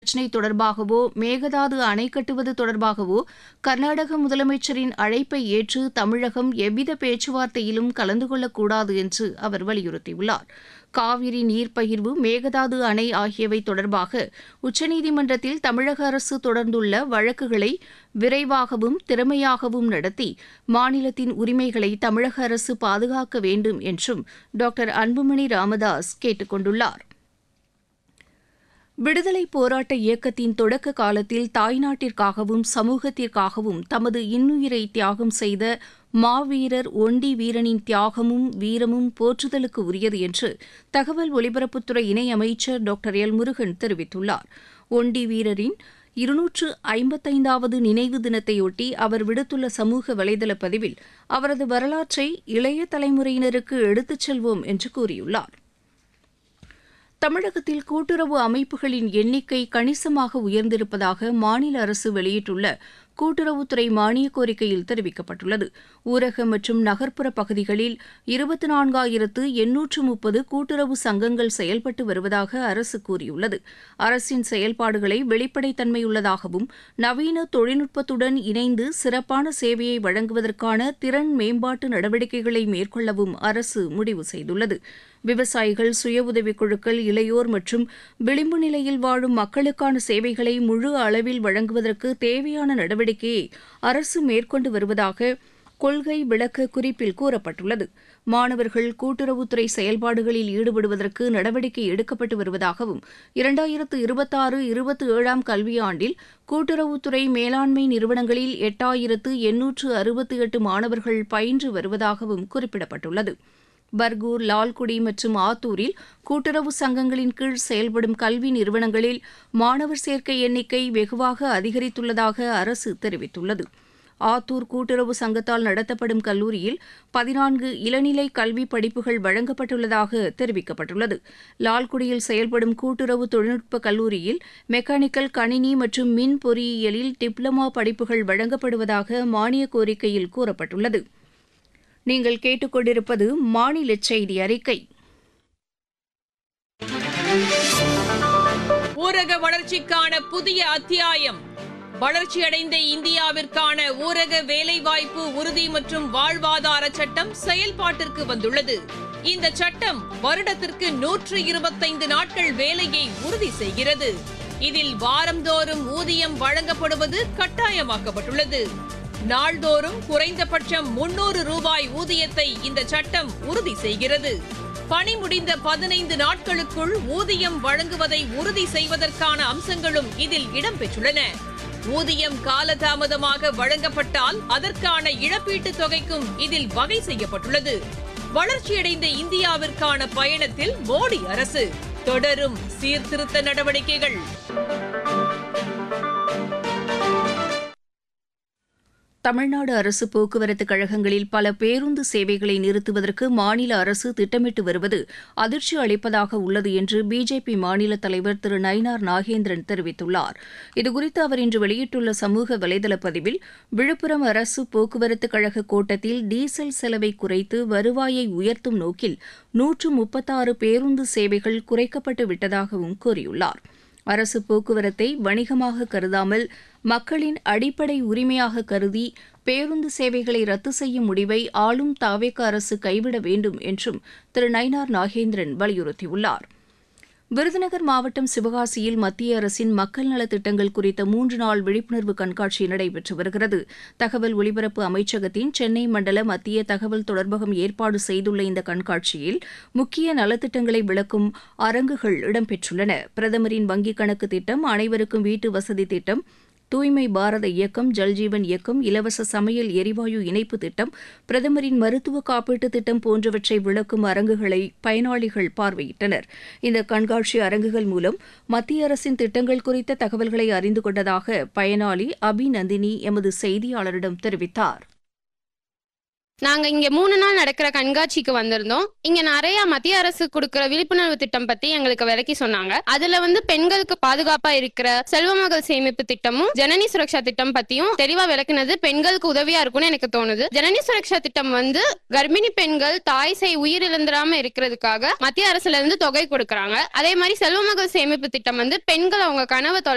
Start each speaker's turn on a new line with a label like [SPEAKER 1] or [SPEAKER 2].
[SPEAKER 1] பிரச்சினை தொடர்பாகவோ மேகதாது அணை கட்டுவது தொடர்பாகவோ கர்நாடக முதலமைச்சரின் அழைப்பை ஏற்று தமிழகம் எவ்வித பேச்சுவார்த்தையிலும் கலந்து கொள்ளக்கூடாது என்று அவர் வலியுறுத்தியுள்ளார் காவிரி நீர் பகிர்வு மேகதாது அணை ஆகியவை தொடர்பாக உச்சநீதிமன்றத்தில் தமிழக அரசு தொடர்ந்துள்ள வழக்குகளை விரைவாகவும் திறமையாகவும் நடத்தி மாநிலத்தின் உரிமைகளை தமிழக அரசு பாதுகாக்க வேண்டும் என்றும் டாக்டர் அன்புமணி ராமதாஸ் கேட்டுக் கொண்டுள்ளார் விடுதலை போராட்ட இயக்கத்தின் தொடக்க காலத்தில் தாய்நாட்டிற்காகவும் சமூகத்திற்காகவும் தமது இன்னுயிரை தியாகம் செய்த மாவீரர் ஒண்டி வீரனின் தியாகமும் வீரமும் போற்றுதலுக்கு உரியது என்று தகவல் ஒலிபரப்புத்துறை இணையமைச்சர் டாக்டர் எல் முருகன் தெரிவித்துள்ளார் ஒண்டி வீரரின் இருநூற்று ஐம்பத்தைந்தாவது நினைவு தினத்தையொட்டி அவர் விடுத்துள்ள சமூக வலைதள பதிவில் அவரது வரலாற்றை இளைய தலைமுறையினருக்கு எடுத்துச் செல்வோம் என்று கூறியுள்ளார் தமிழகத்தில் கூட்டுறவு அமைப்புகளின் எண்ணிக்கை கணிசமாக உயர்ந்திருப்பதாக மாநில அரசு வெளியிட்டுள்ள கூட்டுறவுத்துறை மானியக் கோரிக்கையில் தெரிவிக்கப்பட்டுள்ளது ஊரக மற்றும் நகர்ப்புற பகுதிகளில் இருபத்தி நான்காயிரத்து எண்ணூற்று முப்பது கூட்டுறவு சங்கங்கள் செயல்பட்டு வருவதாக அரசு கூறியுள்ளது அரசின் செயல்பாடுகளை வெளிப்படைத்தன்மையுள்ளதாகவும் நவீன தொழில்நுட்பத்துடன் இணைந்து சிறப்பான சேவையை வழங்குவதற்கான திறன் மேம்பாட்டு நடவடிக்கைகளை மேற்கொள்ளவும் அரசு முடிவு செய்துள்ளது விவசாயிகள் சுய உதவிக் குழுக்கள் இளையோர் மற்றும் விளிம்பு நிலையில் வாழும் மக்களுக்கான சேவைகளை முழு அளவில் வழங்குவதற்கு தேவையான நடவடிக்கையை அரசு மேற்கொண்டு வருவதாக கொள்கை விளக்க குறிப்பில் கூறப்பட்டுள்ளது மாணவர்கள் கூட்டுறவுத்துறை செயல்பாடுகளில் ஈடுபடுவதற்கு நடவடிக்கை எடுக்கப்பட்டு வருவதாகவும் இரண்டாயிரத்து இருபத்தாறு இருபத்தி ஏழாம் கல்வியாண்டில் கூட்டுறவுத்துறை மேலாண்மை நிறுவனங்களில் எட்டாயிரத்து எண்ணூற்று அறுபத்தி எட்டு மாணவர்கள் பயின்று வருவதாகவும் குறிப்பிடப்பட்டுள்ளது பர்கூர் லால்குடி மற்றும் ஆத்தூரில் கூட்டுறவு சங்கங்களின் கீழ் செயல்படும் கல்வி நிறுவனங்களில் மாணவர் சேர்க்கை எண்ணிக்கை வெகுவாக அதிகரித்துள்ளதாக அரசு தெரிவித்துள்ளது ஆத்தூர் கூட்டுறவு சங்கத்தால் நடத்தப்படும் கல்லூரியில் பதினான்கு இளநிலை கல்வி படிப்புகள் வழங்கப்பட்டுள்ளதாக தெரிவிக்கப்பட்டுள்ளது லால்குடியில் செயல்படும் கூட்டுறவு தொழில்நுட்ப கல்லூரியில் மெக்கானிக்கல் கணினி மற்றும் மின் பொறியியலில் டிப்ளமா படிப்புகள் வழங்கப்படுவதாக மானியக் கோரிக்கையில் கூறப்பட்டுள்ளது நீங்கள் கேட்டுக்கொண்டிருப்பது மாநில செய்தி அறிக்கை
[SPEAKER 2] ஊரக வளர்ச்சிக்கான புதிய அத்தியாயம் வளர்ச்சியடைந்த இந்தியாவிற்கான ஊரக வேலைவாய்ப்பு உறுதி மற்றும் வாழ்வாதார சட்டம் செயல்பாட்டிற்கு வந்துள்ளது இந்த சட்டம் வருடத்திற்கு நூற்று இருபத்தைந்து நாட்கள் வேலையை உறுதி செய்கிறது இதில் வாரந்தோறும் ஊதியம் வழங்கப்படுவது கட்டாயமாக்கப்பட்டுள்ளது நாள்தோறும் குறைந்தபட்சம் முன்னூறு ரூபாய் ஊதியத்தை இந்த சட்டம் உறுதி செய்கிறது பணி முடிந்த பதினைந்து நாட்களுக்குள் ஊதியம் வழங்குவதை உறுதி செய்வதற்கான அம்சங்களும் இதில் இடம்பெற்றுள்ளன ஊதியம் காலதாமதமாக வழங்கப்பட்டால் அதற்கான இழப்பீட்டுத் தொகைக்கும் இதில் வகை செய்யப்பட்டுள்ளது வளர்ச்சியடைந்த இந்தியாவிற்கான பயணத்தில் மோடி அரசு தொடரும் சீர்திருத்த நடவடிக்கைகள்
[SPEAKER 1] தமிழ்நாடு அரசு போக்குவரத்து கழகங்களில் பல பேருந்து சேவைகளை நிறுத்துவதற்கு மாநில அரசு திட்டமிட்டு வருவது அதிர்ச்சி அளிப்பதாக உள்ளது என்று பிஜேபி மாநில தலைவர் திரு நயினார் நாகேந்திரன் தெரிவித்துள்ளார் இதுகுறித்து அவர் இன்று வெளியிட்டுள்ள சமூக வலைதள பதிவில் விழுப்புரம் அரசு போக்குவரத்து கழக கோட்டத்தில் டீசல் செலவை குறைத்து வருவாயை உயர்த்தும் நோக்கில் நூற்று முப்பத்தாறு பேருந்து சேவைகள் குறைக்கப்பட்டு விட்டதாகவும் கூறியுள்ளார் அரசு போக்குவரத்தை வணிகமாக கருதாமல் மக்களின் அடிப்படை உரிமையாக கருதி பேருந்து சேவைகளை ரத்து செய்யும் முடிவை ஆளும் தாவேக அரசு கைவிட வேண்டும் என்றும் திரு நயினார் நாகேந்திரன் வலியுறுத்தியுள்ளார் விருதுநகர் மாவட்டம் சிவகாசியில் மத்திய அரசின் மக்கள் நலத் திட்டங்கள் குறித்த மூன்று நாள் விழிப்புணர்வு கண்காட்சி நடைபெற்று வருகிறது தகவல் ஒலிபரப்பு அமைச்சகத்தின் சென்னை மண்டல மத்திய தகவல் தொடர்பகம் ஏற்பாடு செய்துள்ள இந்த கண்காட்சியில் முக்கிய நலத்திட்டங்களை விளக்கும் அரங்குகள் இடம்பெற்றுள்ளன பிரதமரின் வங்கிக் கணக்கு திட்டம் அனைவருக்கும் வீட்டு வசதி திட்டம் தூய்மை பாரத இயக்கம் ஜல்ஜீவன் இயக்கம் இலவச சமையல் எரிவாயு இணைப்பு திட்டம் பிரதமரின் மருத்துவ காப்பீட்டு திட்டம் போன்றவற்றை விளக்கும் அரங்குகளை பயனாளிகள் பார்வையிட்டனர் இந்த கண்காட்சி அரங்குகள் மூலம் மத்திய அரசின் திட்டங்கள் குறித்த தகவல்களை அறிந்து கொண்டதாக பயனாளி அபிநந்தினி எமது செய்தியாளரிடம் தெரிவித்தார்
[SPEAKER 3] நாங்க இங்க மூணு நாள் நடக்கிற கண்காட்சிக்கு வந்திருந்தோம் இங்க நிறைய மத்திய அரசு கொடுக்கிற விழிப்புணர்வு திட்டம் பத்தி எங்களுக்கு விளக்கி சொன்னாங்க அதுல வந்து பெண்களுக்கு பாதுகாப்பா இருக்கிற செல்வ மகள் சேமிப்பு திட்டமும் ஜனனி சுரக்ஷா திட்டம் பத்தியும் தெளிவா விளக்குனது பெண்களுக்கு உதவியா இருக்கும்னு எனக்கு தோணுது ஜனனி சுரக்ஷா திட்டம் வந்து கர்ப்பிணி பெண்கள் தாய் செய் உயிரிழந்துடாம இருக்கிறதுக்காக மத்திய அரசுல இருந்து தொகை கொடுக்கறாங்க அதே மாதிரி செல்வ மகள் சேமிப்பு திட்டம் வந்து பெண்கள் அவங்க கனவை தொலை